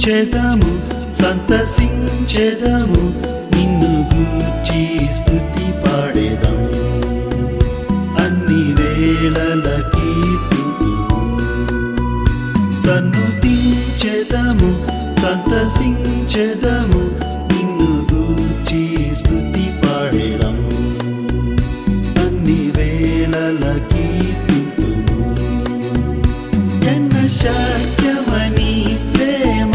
సన్నుతించెదము సంతసించెదము నిన్ను గూర్చి స్తుతి పాడేదం అన్ని వేళల కీర్తింతుము సన్నుతించెదము సంతసించెదము నిన్ను గూర్చి స్తుతి పాడేదం అన్ని వేళల కీర్తింతుము ఎన్న శక్యమని ప్రేమ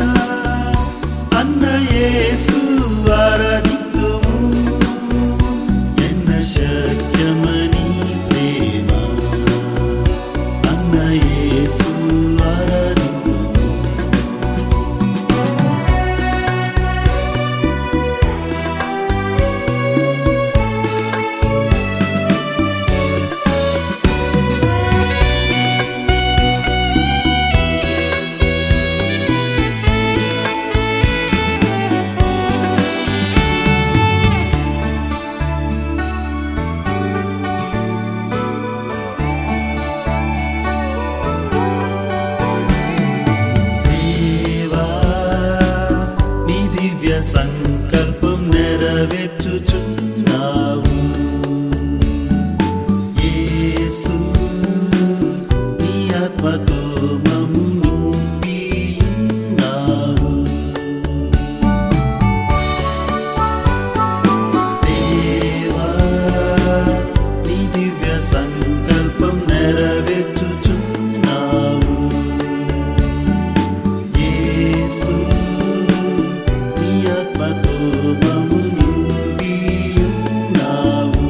అన్న యేసు ఆరాధిద్దుము ఎన్న శక్యమని ప్రేమ అన్న యేసు ఆరాధిద్దుము దేవా నీ దివ్య సంకల్పం నెరవేర్చుచున్నావు యేసు నీ ఆత్మతో మము నింపియున్నావు దేవా నీ దివ్య సంకల్పం నెరవేర్చుచున్నావు యేసు నీ ఆత్మతో మము నింపియున్నావు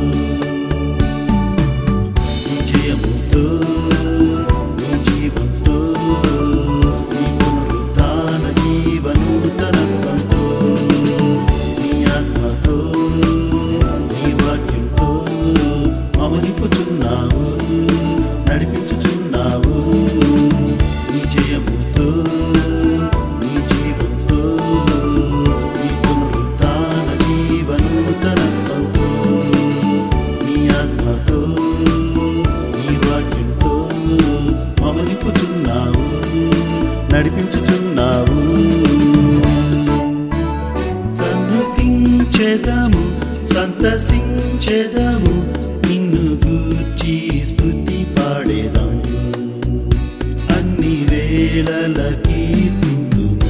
విజయముతో నీ జీవంతో నీ పునరుత్థాన జీవనూతనత్వంతో నీ ఆత్మతో నీ వాక్యంతో మమ నింపుచున్నావు నడిపించుచున్నావు నీ జయముతో నీ జీవంతో నీ పునరుత్థాన జీవనూతనత్వంతో నీ ఆత్మతో నీ వాక్యంతో మమ నింపుచున్నావు నడిపించుచున్నావు సన్నుతించెదము సంతసించెదము నిన్ను గూర్చి స్తుతి పాడేదం అన్ని వేళల కీర్తింతుము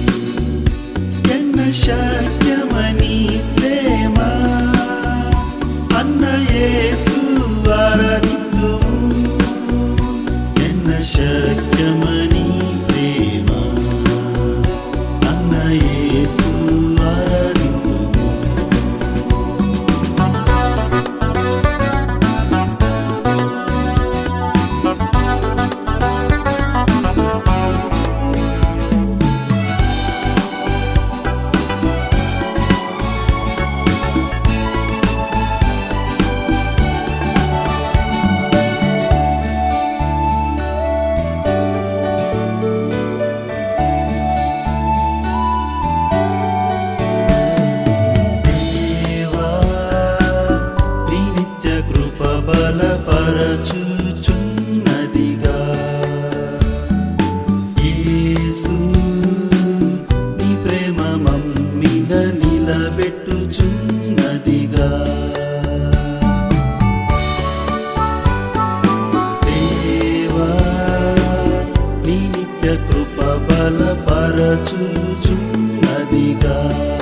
ఎన్న శక్యమని ప్రేమ అన్న యేసు ఆరాధిద్దుము ఎన్న శక్యమని ప్రేమ అన్న యేసు ఆరాధిద్దుము దేవా నీ నిత్య కృప బలపరచుచున్నదిగా యేసు నీ ప్రేమ మమ్మిల నిలబెట్టుచున్నదిగా దేవా నీ నిత్య కృప బలపరచుచున్నదిగా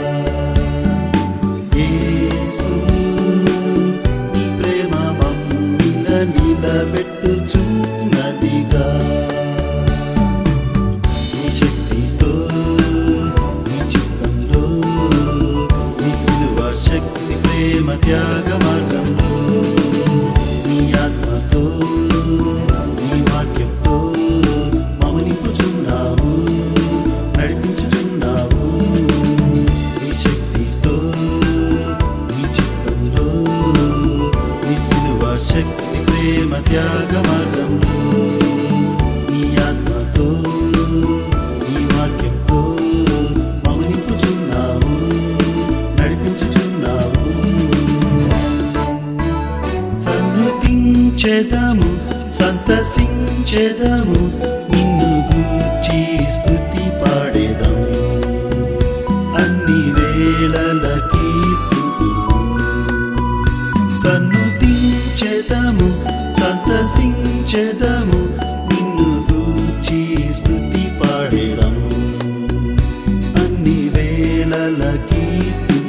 యేసు నీ ప్రేమ మమ్మిల నిలబెట్టుచున్నదిగా నీ శక్తితో నీ చిత్తంలో నీ సిలువ శక్తి ప్రేమ త్యాగ మార్గంలో నీ ఆత్మతో నీ వాక్యంతో మమ నింపుచున్నావు నడిపించుచున్నావు నీ శక్తితో నీ చిత్తంలో నీ సిలువ శక్తి ప్రేమ త్యాగ మార్గంలో నీ ఆత్మతో నీ వాక్యంతో మమ నింపుచున్నావు నడిపించుచున్నావు సన్నుతించెదము సంతసించెదము నిన్ను గూర్చి స్తుతి పాడేద హర్షించెదము సంతసించెదము నిన్ను గూర్చి స్తుతి పాడేదం అన్ని వేళల కీర్తి